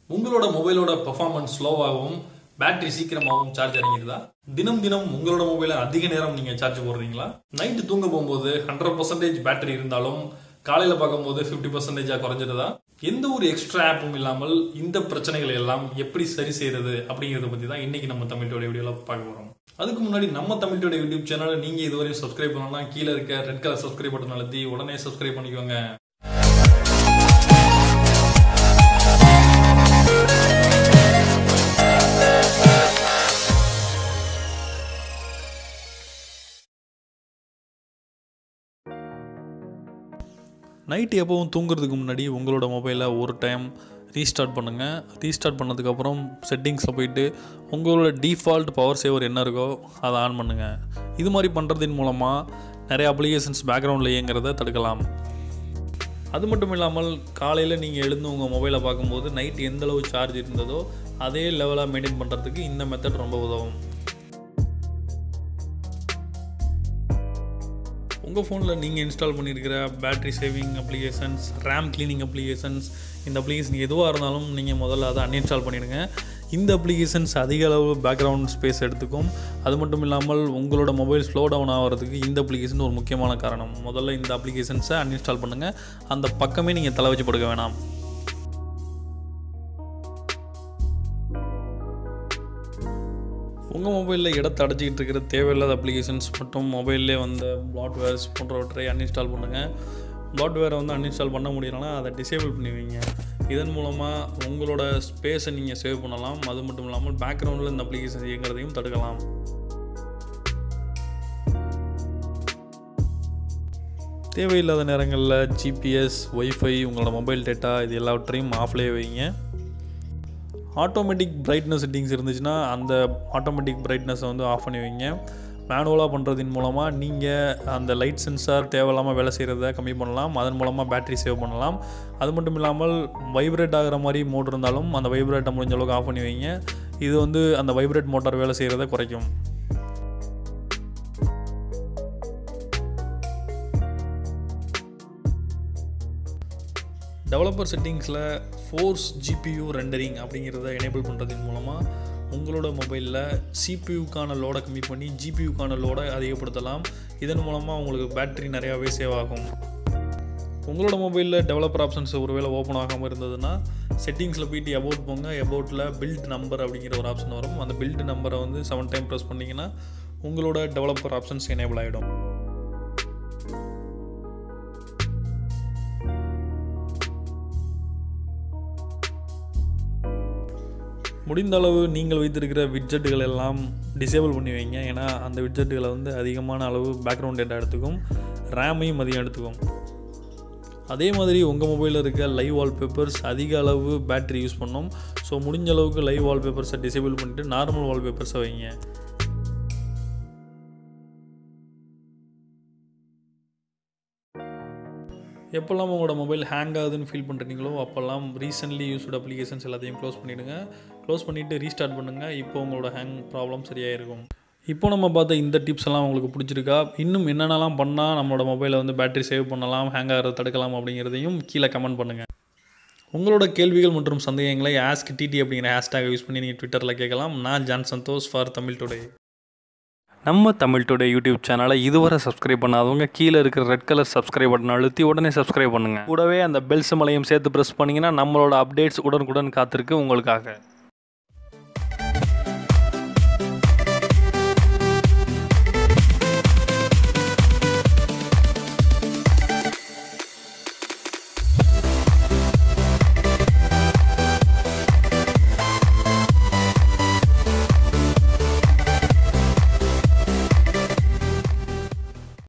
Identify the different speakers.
Speaker 1: உங்களோட மொபைலோட பெர்ஃபார்மன்ஸ் ஸ்லோவாகவும் பேட்டரி சீக்கிரமாகவும் சார்ஜ் இறங்கிடுதா தினம் தினம் உங்களோட மொபைலை அதிக நேரம் நீங்க சார்ஜ் போடுறீங்களா நைட்டு தூங்க போகும்போது ஹண்ட்ரட் பர்சன்டேஜ் பேட்டரி இருந்தாலும் காலையில பார்க்கும்போது ஃபிஃப்டி பர்சன்டேஜா குறைஞ்சிருதா எந்த ஒரு எக்ஸ்ட்ரா ஆப்பும் இல்லாமல் இந்த பிரச்சனைகளை எல்லாம் எப்படி சரி செய்யறது அப்படிங்கறத பத்தி தான் இன்னைக்கு நம்ம தமிழோட வீடியோல பார்க்க போறோம் அதுக்கு முன்னாடி நம்ம தமிழோட யூடியூப் சேனலை நீங்க இதுவரையும் சப்ஸ்கிரைப் பண்ணலாம் கீழே இருக்க ரெட் கலர் சப்ஸ்கிரைப் பட்டன் அழுத்தி உடனே சப்ஸ்கிரைப் பண்ணிக்கோங்க நைட்டு எப்பவும் தூங்குறதுக்கு முன்னாடி உங்களோட மொபைலை ஒரு டைம் ரீஸ்டார்ட் பண்ணுங்கள் ரீஸ்டார்ட் பண்ணதுக்கப்புறம் செட்டிங்ஸில் போயிட்டு உங்களோட டிஃபால்ட் பவர் சேவர் என்ன இருக்கோ அதை ஆன் பண்ணுங்கள் இது மாதிரி பண்ணுறதின் மூலமாக நிறைய அப்ளிகேஷன்ஸ் பேக்ரவுண்டில் இயங்குறத தடுக்கலாம் அது மட்டும் இல்லாமல் காலையில் நீங்கள் எழுந்து உங்கள் மொபைலை பார்க்கும்போது நைட் எந்த அளவு சார்ஜ் இருந்ததோ அதே லெவலாக மெயின்டைன் பண்ணுறதுக்கு இந்த மெத்தட் ரொம்ப உதவும் உங்கள் ஃபோனில் நீங்கள் இன்ஸ்டால் பண்ணியிருக்கிற battery saving applications RAM cleaning applications இந்த அப்ளிகேஷன் எதுவாக இருந்தாலும் நீங்கள் முதல்ல அதை அன்இன்ஸ்டால் பண்ணிடுங்க இந்த அப்ளிகேஷன்ஸ் அதிக அளவு பேக்ரவுண்ட் ஸ்பேஸ் எடுத்துக்கும் அது மட்டும் இல்லாமல் உங்களோட மொபைல் ஸ்லோ டவுன் ஆகிறதுக்கு இந்த அப்ளிகேஷன் ஒரு முக்கியமான காரணம் முதல்ல இந்த அப்ளிகேஷன்ஸை அன்இன்ஸ்டால் பண்ணுங்கள் அந்த பக்கமே நீங்கள் தலை வச்சு படுக்க வேணாம் உங்கள் மொபைலில் இடத்தை அடைச்சிக்கிட்டு இருக்கிற தேவையில்லாத அப்ளிகேஷன்ஸ் மற்றும் மொபைல்லே வந்த பிளாட்வேர்ஸ் போன்றவற்றை அன்இன்ஸ்டால் பண்ணுங்கள் பிளாட்வேரை வந்து அன்இன்ஸ்டால் பண்ண முடியலன்னா அதை டிசேபிள் பண்ணி வைங்க இதன் மூலமாக உங்களோட ஸ்பேஸை நீங்கள் சேவ் பண்ணலாம் அது மட்டும் இல்லாமல் பேக்ரவுண்டில் இந்த அப்ளிகேஷன் இயங்குறதையும் தடுக்கலாம் தேவையில்லாத நேரங்களில் ஜிபிஎஸ் ஒய்ஃபை உங்களோட மொபைல் டேட்டா இது எல்லாவற்றையும் ஆஃப்லேயே வைங்க ஆட்டோமேட்டிக் பிரைட்னஸ் செட்டிங்ஸ் இருந்துச்சுன்னா அந்த ஆட்டோமேட்டிக் பிரைட்னஸை வந்து ஆஃப் பண்ணி வைங்க மேனுவலாக பண்ணுறதின் மூலமாக நீங்கள் அந்த லைட் சென்சார் தேவையில்லாமல் வேலை செய்கிறத கம்மி பண்ணலாம் அதன் மூலமாக பேட்டரி சேவ் பண்ணலாம் அது மட்டும் இல்லாமல் வைப்ரேட் ஆகிற மாதிரி மோட் இருந்தாலும் அந்த வைப்ரேட்டை முடிஞ்ச அளவுக்கு ஆஃப் பண்ணி வைங்க இது வந்து அந்த வைப்ரேட் மோட்டார் வேலை செய்கிறத குறைக்கும் டெவலப்பர் செட்டிங்ஸில் ஃபோர்ஸ் ஜிபியூ ரெண்டரிங் அப்படிங்கிறத எனேபிள் பண்ணுறதன் மூலமாக உங்களோட மொபைலில் சிபியூக்கான லோடை கம்மி பண்ணி ஜிபியூக்கான லோடை அதிகப்படுத்தலாம் இதன் மூலமாக உங்களுக்கு பேட்ரி நிறையாவே சேவ் ஆகும் உங்களோட மொபைலில் டெவலப்பர் ஆப்ஷன்ஸ் ஒருவேளை ஓப்பன் ஆகாமல் இருந்ததுன்னா செட்டிங்ஸில் போயிட்டு எபவுட் போங்க எபவுட்டில் பில்ட் நம்பர் அப்படிங்கிற ஒரு ஆப்ஷன் வரும் அந்த பில்ட் நம்பரை வந்து செவன் டைம் ப்ரெஸ் பண்ணிங்கன்னா உங்களோட டெவலப்பர் ஆப்ஷன்ஸ் எனேபிள் ஆகிடும் முடிந்த அளவு நீங்கள் வைத்திருக்கிற விட்ஜெட்டுகள் எல்லாம் டிசேபிள் பண்ணி வைங்க ஏன்னா அந்த விட்ஜெட்டுகளை வந்து அதிகமான அளவு பேக்ரவுண்ட் டேட்டா எடுத்துக்கும் ரேமையும் அதிகம் எடுத்துக்கும் அதே மாதிரி உங்கள் மொபைலில் இருக்க லைவ் வால்பேப்பர்ஸ் அதிக அளவு பேட்டரி யூஸ் பண்ணும் ஸோ முடிஞ்ச அளவுக்கு லைவ் வால்பேப்பர்ஸை டிசேபிள் பண்ணிவிட்டு நார்மல் வால்பேப்பர்ஸை வைங்க எப்போல்லாம் உங்களோட மொபைல் ஹேங் ஆகுதுன்னு ஃபீல் பண்ணுறீங்களோ அப்போல்லாம் ரீசென்ட்லி யூஸ்டு அப்ளிகேஷன்ஸ் எல்லாத்தையும் க்ளோஸ் பண்ணிவிடுங்க க்ளோஸ் பண்ணிவிட்டு ரீஸ்டார்ட் பண்ணுங்கள் இப்போ உங்களோட ஹேங் ப்ராப்ளம் சரியாக இருக்கும் இப்போ நம்ம பார்த்த இந்த டிப்ஸ் எல்லாம் உங்களுக்கு பிடிச்சிருக்கா இன்னும் என்னென்னலாம் பண்ணால் நம்மளோட மொபைலை வந்து பேட்டரி சேவ் பண்ணலாம் ஹேங் ஆகிறத தடுக்கலாம் அப்படிங்கிறதையும் கீழே கமெண்ட் பண்ணுங்கள் உங்களோட கேள்விகள் மற்றும் சந்தேகங்களை ஆஸ்க் டிடி அப்படிங்கிற ஹேஷ்டேக் யூஸ் பண்ணி நீங்கள் ட்விட்டரில் கேட்கலாம் நான் John Santhosh for Tamil today
Speaker 2: நம்ம தமிழ் டுடே யூடியூப் சேனலை இதுவரை சப்ஸ்கிரைப் பண்ணாதவங்க கீழே இருக்கிற ரெட் கலர் சப்ஸ்கிரைப் பட்டன் அழுத்தி உடனே சப்ஸ்கிரைப் பண்ணுங்கள் கூடவே அந்த பெல் சிம்மலையும் சேர்த்து ப்ரெஸ் பண்ணிங்கன்னா நம்மளோட அப்டேட்ஸ் உடனுக்குடன் காத்திருக்கு உங்களுக்காக